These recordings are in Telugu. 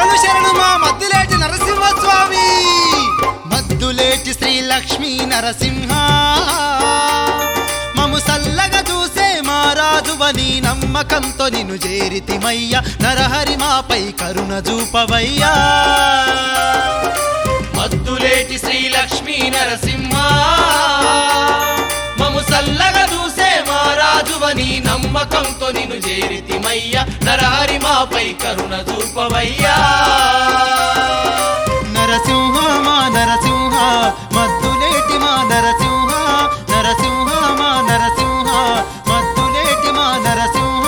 శరణు శరణు మా మద్దులేటి నరసింహస్వామి మద్దులేటి శ్రీ లక్ష్మీ నరసింహ మము సల్లగా చూసే మా రాజువని నమ్మకంతో నిన్ను చేరితిమయ్య నరహరి మాపై కరుణ చూపవయ్యా మద్దులేటి శ్రీ లక్ష్మీ నరసింహ మము సల్లగా చూసే మా రాజువని నమ్మకంతో నిన్ను చేరితిమయ్య నరహరి మాపై కరుణ చూపవయ్యా నరసింహ మా నరసింహ మద్దులేటి మా నరసింహ నరసింహ మా నరసింహ మద్దులేటి మా నరసింహ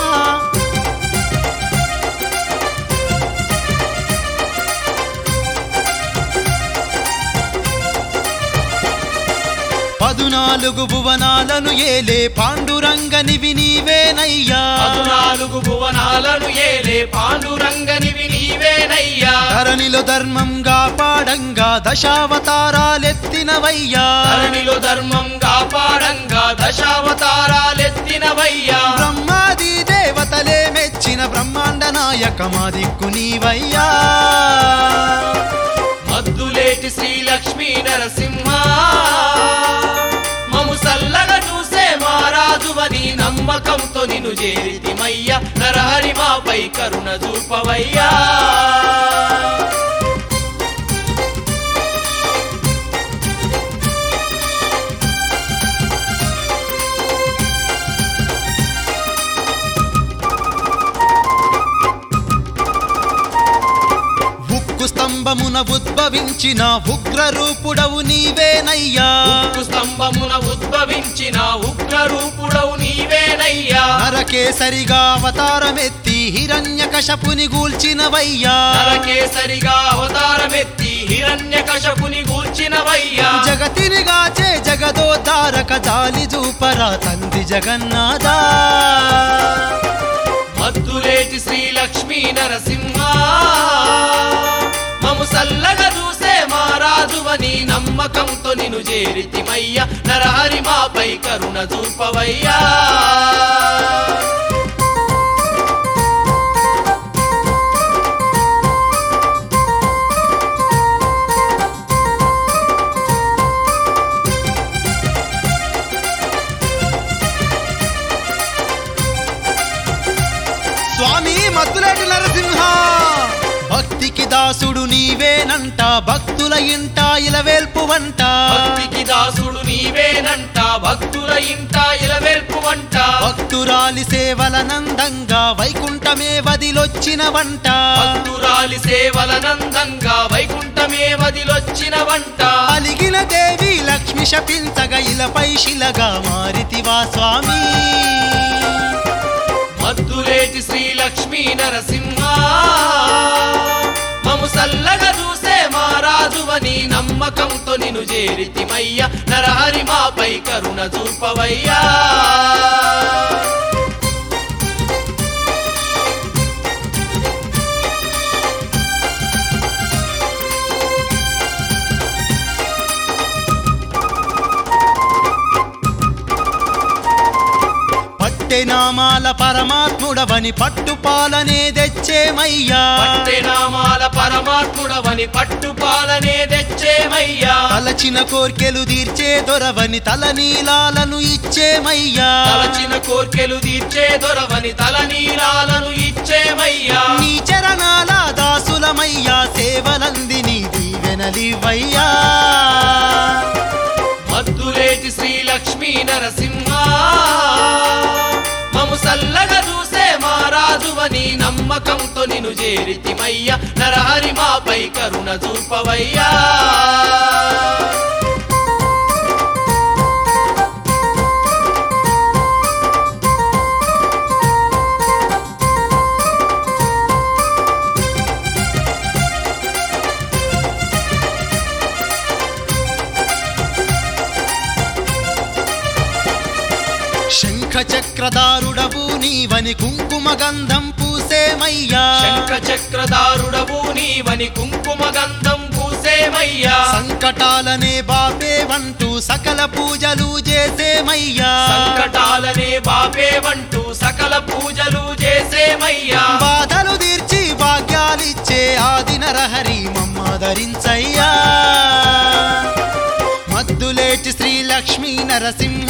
పదునాలుగు భువనాలను ఏలే పాండురంగనివి నీవేనయ్యా పదునాలుగు భువనాలను ఏలే పాండురంగనివి నీవేనయ్యా ధరణిలో ధర్మంగా పాడంగా దశావతారాలెత్తినవయ్యా ధరణిలో ధర్మం కాపాడంగా దశావతారాలెత్తినవయ్యా బ్రహ్మాది దేవతలే మెచ్చిన బ్రహ్మాండ నాయక మా దిక్కు నీవయ్యా మద్దులేటి శ్రీ లక్ష్మీ నరసింహ మము సల్లగా చూసే మారాజువని నమ్మకంతో నిన్ను చేరితిమయ్య నరహరి మాపై కరుణ చూపవయ్యా ఉక్కు స్తంభమున ఉద్భవించిన ఉగ్ర రూపుడవు నీవేనయ్యా ఉక్కు స్తంభమున ఉద్భవించిన ఉగ్ర రూపుడవు నీవేనయ్యా నరకేసరిగా అవతారమెత్తి హిరణ్య కశపుని గూల్చినవయ్యా నరకేసరిగా అవతారమెత్తి హిరణ్య కశపుని గూల్చినవయ్యా జగతిని గాచే జగదోద్ధారక జాలి చూపరా తండ్రి జగన్నాథా మద్దులేటి శ్రీ లక్ష్మీ నరసింహ మము సల్లగా చూసే మారాజువని నమ్మకంతో నిన్ను చేరితిమయ్య నరహరి మాపై కరుణ చూపవయ్యా స్వామి మద్దులేటి నరసింహ భక్తికి దాసుడు నీవేనంట భక్తుల ఇంట ఇలవేల్పు వంట భక్తికి దాసుడు నీవేనంట భక్తుల ఇంట ఇలవెల్పు వంట భక్తురాలి సేవల నందంగా వైకుంఠమే వదిలొచ్చిన వంట భక్తురాలి సేవల నందంగా వైకుంఠమే వదిలొచ్చిన వంట అలిగిన దేవి లక్ష్మి శపించగా ఇలపై శిలగా మారితివా స్వామి మద్దులేటి శ్రీ లక్ష్మీ నరసింహ మము సల్లగా చూసే మారాజువని నమ్మకంతో నిన్ను చేరితిమయ్య నరహరి మాపై కరుణ చూపవయ్యా పట్టె నామాల పరమాత్ముడవని పట్టుపాలనే తెచ్చేమయ్యా పట్టె నామాల పరమాత్ముడవని పట్టుపాలనే తెచ్చేమయ్యా తలచిన కోర్కెలు తీర్చే దొరవని తలనీలాలను ఇచ్చేమయ్యా తలచిన కోర్కెలు తీర్చే దొరవని తలనీలాలను ఇచ్చేమయ్యా నీ చరణాల దాసులమయ్యా సేవలంది నీ దీవెనలివయ్యా మద్దులేటి శ్రీ లక్ష్మీ నరసింహ మము సల్లగా చూసే మారాజువని నమ్మకంతో నిన్ను చేరితిమయ్య నరహరి మాపై కరుణ చూపవయ్యా శంఖ చక్రధారుడవు నీవని కుంకుమ గంధం పూసేమయ్యా శంఖ చక్రధారుడవు నీవని కుంకుమ గంధం పూసేమయ్యా సంకటాలనే బాపేవంటూ సకల పూజలు చేసేమయ్యా సంకటాలనే బాపేవంటూ సకల పూజలు చేసేమయ్యా బాధలు తీర్చి భాగ్యాలిచ్చే ఆది నరహరి మమ్మాదరించయ్యా మద్దులేటి శ్రీ లక్ష్మీ నరసింహ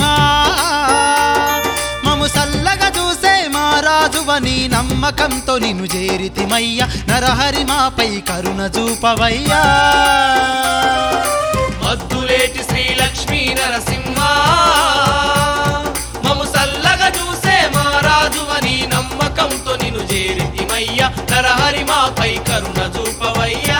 మము సల్లగా చూసే మా రాజువని నమ్మకంతో నిన్ను చేరితిమయ్య నరహరి మాపై కరుణ చూపవయ్యా మద్దులేటి శ్రీ లక్ష్మీ నరసింహ మము సల్లగా చూసే మా రాజువని నమ్మకంతో నిన్ను చేరితిమయ్య నరహరి మాపై కరుణ చూపవయ్యా